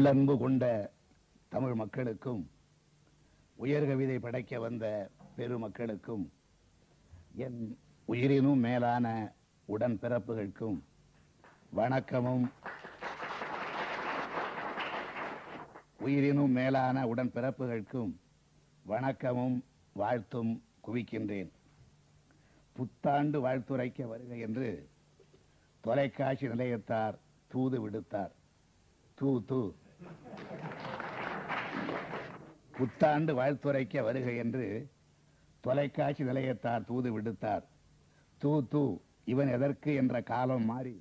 உள்ளன்பு கொண்ட தமிழ் மக்களுக்கும் உயர்கவிதை படைக்க வந்த பெருமக்களுக்கும் என் உயிரினும் மேலான உடன்பிறப்புகளுக்கும் வணக்கமும் உயிரினும் மேலான உடன்பிறப்புகளுக்கும் வணக்கமும் வாழ்த்தும் குவிக்கின்றேன் புத்தாண்டு வாழ்த்துரைக்க வருக என்று தொலைக்காட்சி நிலையத்தார் தூது விடுத்தார் தூ தூ புத்தாண்டு வாழ்த்துரைக்க வருக என்று தொலைக்காட்சி நிலையத்தார் தூது விடுத்தார் தூ தூ இவன் எதற்கு என்ற காலம் மாறி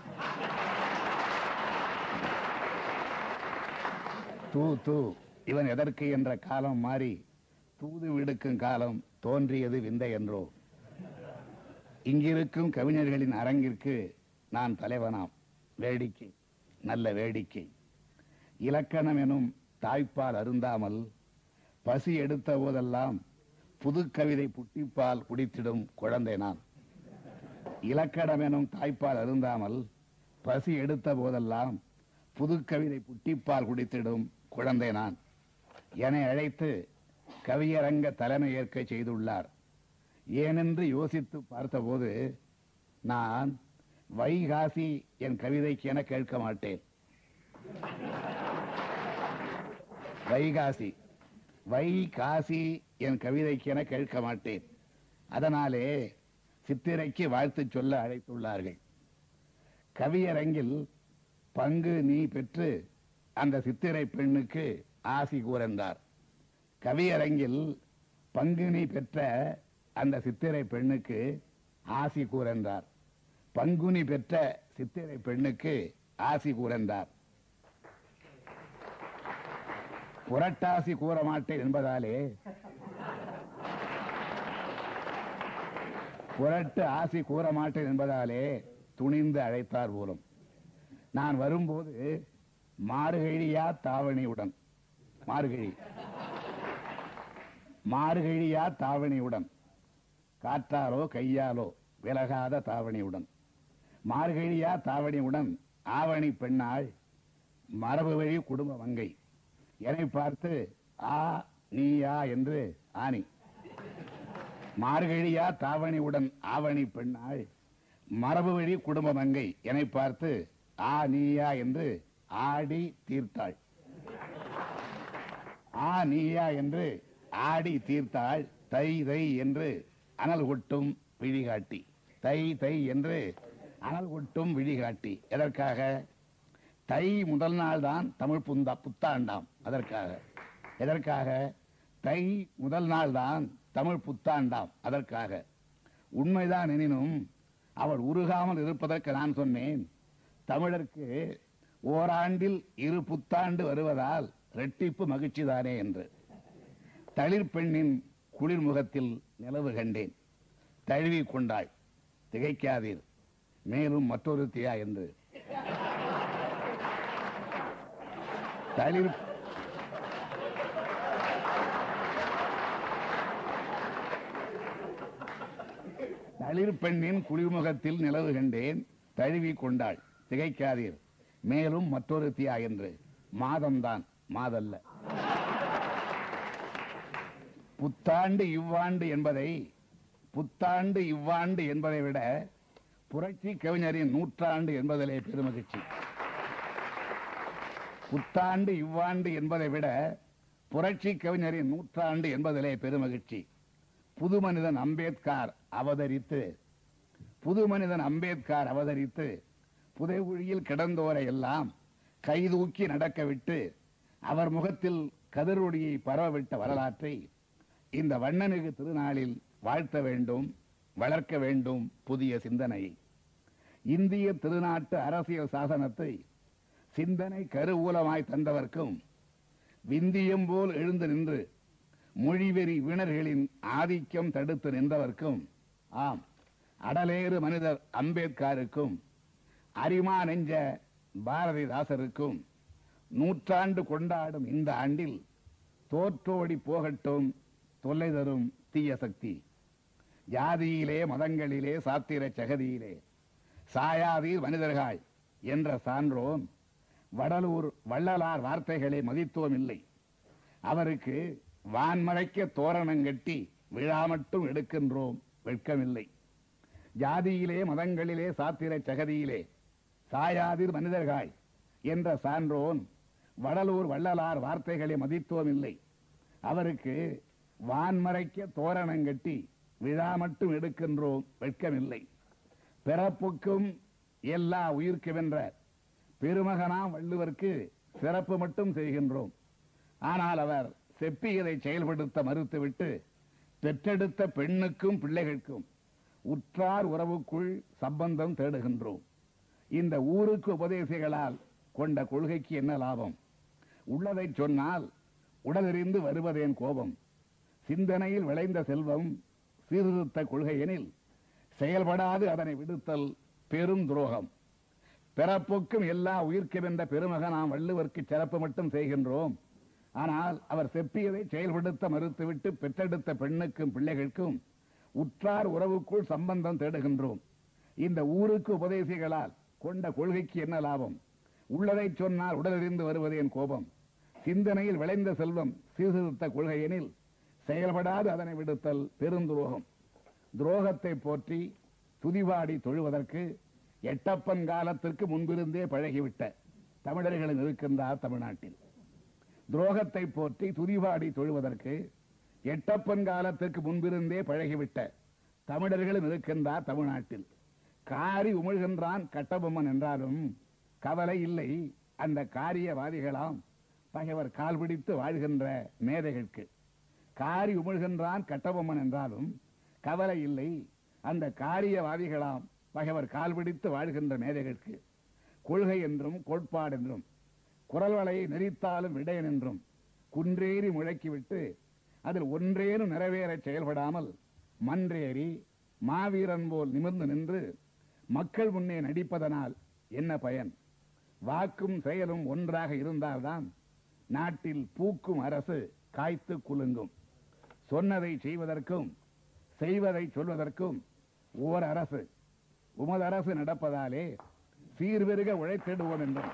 தூ தூ இவன் எதற்கு என்ற காலம் மாறி தூது விடுக்கும் காலம் தோன்றியது விந்தை என்றோ இங்கிருக்கும் கவிஞர்களின் அரங்கிற்கு நான் தலைவனாம் வேடிக்கை நல்ல வேடிக்கை இலக்கணம் எனும் தாய்ப்பால் அருந்தாமல் பசி எடுத்த போதெல்லாம் புது கவிதை புட்டிப்பால் குடித்திடும் குழந்தை நான் இலக்கணம் எனும் தாய்ப்பால் அருந்தாமல் பசி எடுத்த போதெல்லாம் புது கவிதை புட்டிப்பால் குடித்திடும் குழந்தை நான் என அழைத்து கவியரங்க தலைமை ஏற்க செய்துள்ளார் ஏனென்று யோசித்து பார்த்தபோது நான் வைகாசி என் கவிதைக்கு என கேட்க மாட்டேன் வைகாசி வைகாசி என் கவிதைக்கு என கேட்க மாட்டேன் அதனாலே சித்திரைக்கு வாழ்த்து சொல்ல அழைத்துள்ளார்கள் கவியரங்கில் பங்கு நீ பெற்று அந்த சித்திரை பெண்ணுக்கு ஆசி கூறந்தார் கவியரங்கில் பங்கு நீ பெற்ற அந்த சித்திரை பெண்ணுக்கு ஆசி கூறந்தார் பங்குனி பெற்ற சித்திரை பெண்ணுக்கு ஆசி கூறந்தார் புரட்டாசி கூற மாட்டேன் என்பதாலே புரட்டு ஆசி கூற மாட்டேன் என்பதாலே துணிந்து அழைத்தார் போலும் நான் வரும்போது மார்கழியா தாவணியுடன் மார்கழி மார்கழியா தாவணியுடன் காற்றாலோ கையாலோ விலகாத தாவணியுடன் மார்கழியா தாவணியுடன் ஆவணி பெண்ணாள் மரபு வழி குடும்ப மங்கை என்னை பார்த்து ஆ நீயா என்று ஆணி மார்கழியா தாவணியுடன் ஆவணி பெண்ணாள் மரபு வழி குடும்ப மங்கை என்னை பார்த்து ஆ நீயா என்று ஆடி தீர்த்தாள் ஆ நீயா என்று ஆடி தீர்த்தாள் தை தை என்று அனல் கொட்டும் விழிகாட்டி தை தை என்று அனல் கொட்டும் விழிகாட்டி எதற்காக தை முதல் நாள் தான் தமிழ் புந்தா புத்தாண்டாம் அதற்காக எதற்காக தை முதல் நாள் தான் தமிழ் புத்தாண்டாம் அதற்காக உண்மைதான் எனினும் அவள் உருகாமல் இருப்பதற்கு நான் சொன்னேன் தமிழருக்கு ஓராண்டில் இரு புத்தாண்டு வருவதால் ரெட்டிப்பு மகிழ்ச்சிதானே என்று தளிர் பெண்ணின் குளிர் முகத்தில் நிலவு கண்டேன் தழுவி கொண்டாள் திகைக்காதீர் மேலும் மற்றொரு தியா என்று தளிர் தளிர் பெண்ணின் குளிர்முகத்தில் நிலவு கண்டேன் தழுவி கொண்டாள் திகைக்காதீர் மேலும் மற்றொரு தியா என்று மாதம்தான் மாதல்ல புத்தாண்டு இவ்வாண்டு என்பதை புத்தாண்டு இவ்வாண்டு என்பதை விட புரட்சி கவிஞரின் நூற்றாண்டு என்பதிலே பெருமகிழ்ச்சி புத்தாண்டு இவ்வாண்டு என்பதை விட புரட்சி கவிஞரின் நூற்றாண்டு என்பதிலே பெருமகிழ்ச்சி புது மனிதன் அம்பேத்கர் அவதரித்து புது மனிதன் அம்பேத்கர் அவதரித்து புதைகுழியில் கிடந்தோரை எல்லாம் கைதூக்கி நடக்க விட்டு அவர் முகத்தில் கதிரொடியை பரவவிட்ட வரலாற்றை இந்த வண்ணனுக்கு திருநாளில் வாழ்த்த வேண்டும் வளர்க்க வேண்டும் புதிய சிந்தனையை இந்திய திருநாட்டு அரசியல் சாசனத்தை சிந்தனை கருவூலமாய் தந்தவர்க்கும் விந்தியம் போல் எழுந்து நின்று மொழிவெறி வீணர்களின் ஆதிக்கம் தடுத்து நின்றவர்க்கும் ஆம் அடலேறு மனிதர் அம்பேத்கருக்கும் அரிமா நெஞ்ச பாரதிதாசருக்கும் நூற்றாண்டு கொண்டாடும் இந்த ஆண்டில் தோற்றோடி போகட்டும் தொல்லை தரும் தீய சக்தி ஜாதியிலே மதங்களிலே சாத்திர சகதியிலே சாயாதீர் மனிதர்கள் என்ற சான்றோன் வடலூர் வள்ளலார் வார்த்தைகளை மதித்துவம் இல்லை அவருக்கு வான்மறைக்க தோரணம் கட்டி விழா மட்டும் எடுக்கின்றோம் வெட்கமில்லை ஜாதியிலே மதங்களிலே சாத்திர சகதியிலே சாயாதிர் மனிதர்கள் என்ற சான்றோன் வடலூர் வள்ளலார் வார்த்தைகளை மதித்துவம் இல்லை அவருக்கு வான்மறைக்க தோரணம் கட்டி விழா மட்டும் எடுக்கின்றோம் வெட்கமில்லை பிறப்புக்கும் எல்லா உயிர்க்கு வென்ற பெருமகனாம் வள்ளுவருக்கு சிறப்பு மட்டும் செய்கின்றோம் ஆனால் அவர் செப்பியதை செயல்படுத்த மறுத்துவிட்டு பெற்றெடுத்த பெண்ணுக்கும் பிள்ளைகளுக்கும் உற்றார் உறவுக்குள் சம்பந்தம் தேடுகின்றோம் இந்த ஊருக்கு உபதேசிகளால் கொண்ட கொள்கைக்கு என்ன லாபம் உள்ளதை சொன்னால் உடலெறிந்து வருவதேன் கோபம் சிந்தனையில் விளைந்த செல்வம் சீர்திருத்த கொள்கையெனில் செயல்படாது அதனை விடுத்தல் பெரும் துரோகம் பிறப்புக்கும் எல்லா உயிர்க்கும் என்ற பெருமக நாம் வள்ளுவர்க்கு சிறப்பு மட்டும் செய்கின்றோம் ஆனால் அவர் செப்பியதை செயல்படுத்த மறுத்துவிட்டு பெற்றெடுத்த பெண்ணுக்கும் பிள்ளைகளுக்கும் உற்றார் உறவுக்குள் சம்பந்தம் தேடுகின்றோம் இந்த ஊருக்கு உபதேசிகளால் கொண்ட கொள்கைக்கு என்ன லாபம் உள்ளதை சொன்னால் உடலறிந்து வருவதேன் கோபம் சிந்தனையில் விளைந்த செல்வம் சீர்திருத்த கொள்கையெனில் செயல்படாது அதனை விடுத்தல் பெருந்துரோகம் துரோகத்தை போற்றி துதிவாடி தொழுவதற்கு எட்டப்பன் காலத்திற்கு முன்பிருந்தே பழகிவிட்ட தமிழர்களும் இருக்கின்றார் தமிழ்நாட்டில் துரோகத்தை போற்றி துதிவாடி தொழுவதற்கு எட்டப்பன் காலத்திற்கு முன்பிருந்தே பழகிவிட்ட தமிழர்களும் இருக்கின்றார் தமிழ்நாட்டில் காரி உமிழ்கின்றான் கட்டபொம்மன் என்றாலும் கவலை இல்லை அந்த காரியவாதிகளாம் பகைவர் கால் பிடித்து வாழ்கின்ற மேதைகளுக்கு காரி உமிழ்கின்றான் கட்டபொம்மன் என்றாலும் கவலை இல்லை அந்த காரியவாதிகளாம் பகைவர் கால் பிடித்து வாழ்கின்ற மேதைகளுக்கு கொள்கை என்றும் கோட்பாடு என்றும் குரல் வலையை நெறித்தாலும் விடையன் என்றும் குன்றேறி முழக்கிவிட்டு அதில் ஒன்றேனும் நிறைவேறச் செயல்படாமல் மன்றேறி மாவீரன் போல் நிமிர்ந்து நின்று மக்கள் முன்னே நடிப்பதனால் என்ன பயன் வாக்கும் செயலும் ஒன்றாக இருந்தால்தான் நாட்டில் பூக்கும் அரசு காய்த்து குலுங்கும் சொன்னதை செய்வதற்கும் செய்வதை சொல்வதற்கும் ஓர் அரசு உமது அரசு நடப்பதாலே சீர்பெருக உழைத்திடுவோம் என்றும்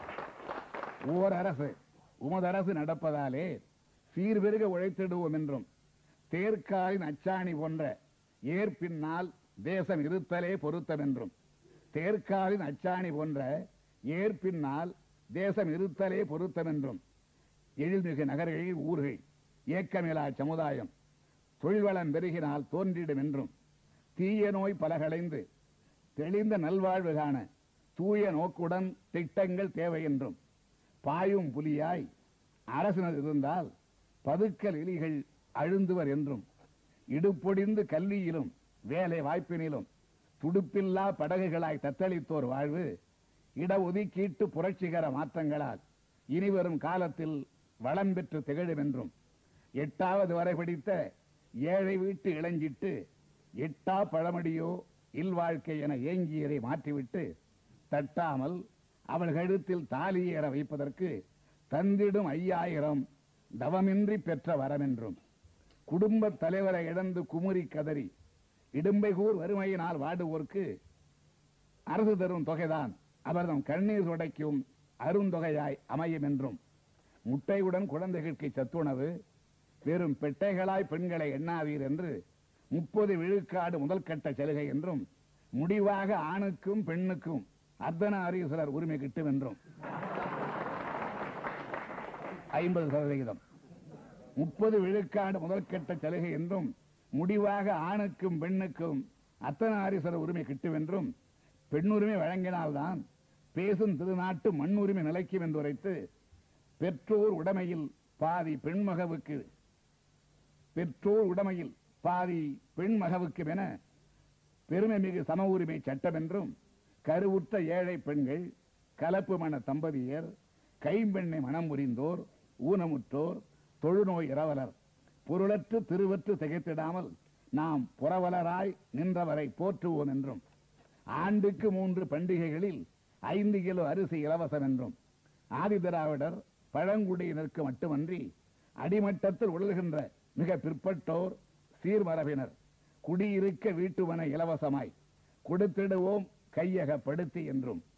ஓர் அரசு உமது அரசு நடப்பதாலே சீர்பெருக உழைத்திடுவோம் என்றும் தேர்காலின் அச்சாணி போன்ற ஏற்பின்னால் தேசம் இருத்தலே பொருத்தம் என்றும் தேர்காலின் அச்சாணி போன்ற ஏற்பின்னால் தேசம் இருத்தலே பொருத்தம் என்றும் எழில்மிகு நகர்களில் ஊர்கள் ஏக்கமிலா சமுதாயம் தொழில் வளம் பெருகினால் தோன்றிடும் என்றும் தீய நோய் பலகளைந்து தெளிந்த நல்வாழ்வு காண தூய நோக்குடன் திட்டங்கள் தேவை என்றும் பாயும் புலியாய் அரசினர் இருந்தால் பதுக்கல் எலிகள் அழுந்துவர் என்றும் இடுப்பொடிந்து கல்வியிலும் வேலை வாய்ப்பினிலும் துடுப்பில்லா படகுகளாய் தத்தளித்தோர் வாழ்வு இடஒதுக்கீட்டு புரட்சிகர மாற்றங்களால் இனிவரும் காலத்தில் வளம் பெற்று திகழும் என்றும் எட்டாவது வரை படித்த ஏழை வீட்டு இளஞ்சிட்டு எட்டா பழமடியோ இல்வாழ்க்கை என ஏங்கியதை மாற்றிவிட்டு தட்டாமல் அவள் கழுத்தில் தாலி ஏற வைப்பதற்கு தந்திடும் ஐயாயிரம் தவமின்றி பெற்ற வரமென்றும் குடும்பத் தலைவரை இழந்து குமுறி கதறி இடும்பைகூர் வறுமையினால் வாடுவோர்க்கு அரசு தரும் தொகைதான் அவர்தம் கண்ணீர் துடைக்கும் அருந்தொகையாய் அமையும் என்றும் முட்டையுடன் குழந்தைகளுக்கு சத்துணவு வெறும் பெட்டைகளாய் பெண்களை எண்ணாதீர் என்று முப்பது விழுக்காடு முதல் கட்ட சலுகை என்றும் முடிவாக ஆணுக்கும் பெண்ணுக்கும் அர்த்தன அரீஸ்வரர் உரிமை கிட்டும் என்றும் ஐம்பது சதவிகிதம் முப்பது விழுக்காடு முதற்கட்ட சலுகை என்றும் முடிவாக ஆணுக்கும் பெண்ணுக்கும் அத்தனாரீஸ்வரர் உரிமை கிட்டும் என்றும் பெண்ணுரிமை வழங்கினால்தான் பேசும் திருநாட்டு மண்ணுரிமை நிலைக்கும் என்று உரைத்து பெற்றோர் உடைமையில் பாதி பெண்மகவுக்கு பெற்றோர் உடைமையில் பாதி பெண் மகவுக்கு என பெருமை மிகு சம உரிமை சட்டம் என்றும் கருவுற்ற ஏழை பெண்கள் கலப்பு மன தம்பதியர் கைம்பெண்ணை மனம் புரிந்தோர் ஊனமுற்றோர் தொழுநோய் இரவலர் பொருளற்று திருவற்று திகைத்திடாமல் நாம் புறவலராய் நின்றவரை போற்றுவோம் என்றும் ஆண்டுக்கு மூன்று பண்டிகைகளில் ஐந்து கிலோ அரிசி இலவசம் என்றும் ஆதிதிராவிடர் பழங்குடியினருக்கு மட்டுமன்றி அடிமட்டத்தில் உழல்கின்ற மிக பிற்பட்டோர் சீர்மரபினர் குடியிருக்க வீட்டுமனை இலவசமாய் கொடுத்திடுவோம் கையகப்படுத்தி என்றும்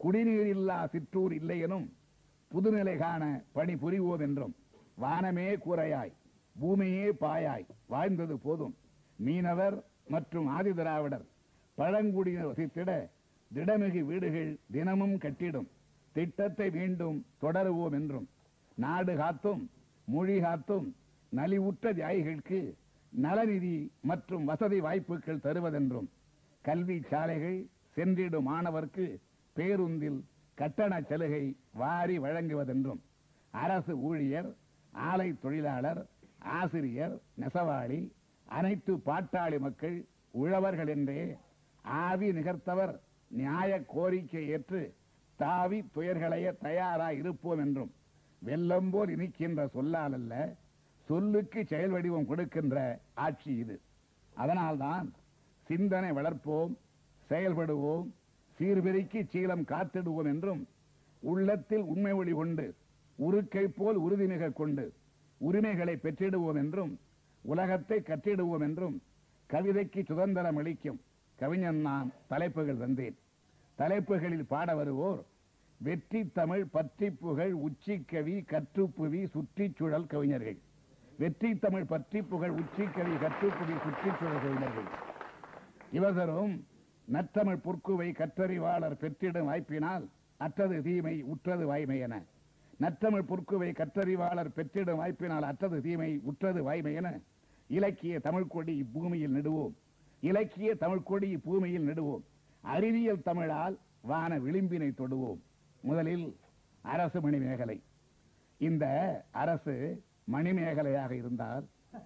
குடிநீர் இல்லா சிற்றூர் இல்லையெனும் புதுநிலை காண பணி புரிவோம் என்றும் வானமே கூரையாய் பூமியே பாயாய் வாழ்ந்தது போதும் மீனவர் மற்றும் ஆதிதிராவிடர் பழங்குடியினர் வசித்திட திடமிகு வீடுகள் தினமும் கட்டிடும் திட்டத்தை மீண்டும் தொடருவோம் என்றும் நாடு காத்தும் மொழி காத்தும் நலிவுற்ற தியாகிகளுக்கு நலநிதி மற்றும் வசதி வாய்ப்புகள் தருவதென்றும் கல்வி சாலைகள் சென்றிடும் மாணவர்க்கு பேருந்தில் கட்டண சலுகை வாரி வழங்குவதென்றும் அரசு ஊழியர் ஆலை தொழிலாளர் ஆசிரியர் நெசவாளி அனைத்து பாட்டாளி மக்கள் உழவர்கள் என்றே ஆவி நிகர்த்தவர் நியாய கோரிக்கை ஏற்று தாவி துயர்களைய தயாராய் இருப்போம் என்றும் வெள்ளம் போல் இனிக்கின்ற சொல்லால் அல்ல சொல்லுக்கு செயல் வடிவம் கொடுக்கின்ற ஆட்சி இது அதனால்தான் சிந்தனை வளர்ப்போம் செயல்படுவோம் சீர்பெருக்கி சீலம் காத்திடுவோம் என்றும் உள்ளத்தில் உண்மை ஒளி கொண்டு உருக்கை போல் உறுதிமிக கொண்டு உரிமைகளை பெற்றிடுவோம் என்றும் உலகத்தை கற்றிடுவோம் என்றும் கவிதைக்கு சுதந்திரம் அளிக்கும் கவிஞன் நான் தலைப்புகள் தந்தேன் தலைப்புகளில் பாட வருவோர் வெற்றி தமிழ் பற்றி புகழ் உச்சி கவி கற்றுப்புவி சுற்றிச்சுழல் கவிஞர்கள் வெற்றி தமிழ் பற்றி புகழ் உச்சி கவி கற்றுப்புவி சுற்றிச்சுழல் கவிஞர்கள் இவர்களும் நற்றமிழ் பொற்குவை கற்றறிவாளர் பெற்றிடும் வாய்ப்பினால் அற்றது தீமை உற்றது வாய்மை என நற்றமிழ் பொற்குவை கற்றறிவாளர் பெற்றிடும் வாய்ப்பினால் அற்றது தீமை உற்றது வாய்மை என இலக்கிய தமிழ் கொடி இப்பூமியில் நடுவோம் இலக்கிய தமிழ் கொடி இப்பூமியில் நடுவோம் அறிவியல் தமிழால் வான விளிம்பினை தொடுவோம் முதலில் அரசு மணிமேகலை இந்த அரசு மணிமேகலையாக இருந்தால்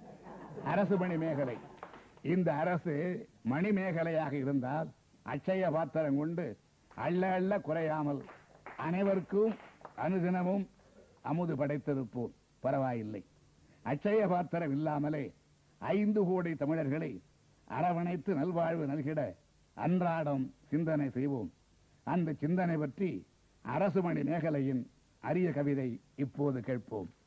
அரசு மணிமேகலை இந்த அரசு மணிமேகலையாக இருந்தால் அட்சய பாத்திரம் கொண்டு அள்ள அள்ள குறையாமல் அனைவருக்கும் அனுதினமும் அமுது படைத்திருப்போம் பரவாயில்லை அட்சய பாத்திரம் இல்லாமலே ஐந்து கோடி தமிழர்களை அரவணைத்து நல்வாழ்வு நல்கிட அன்றாடம் சிந்தனை செய்வோம் அந்த சிந்தனை பற்றி அரசு மணி மேகலையின் அரிய கவிதை இப்போது கேட்போம்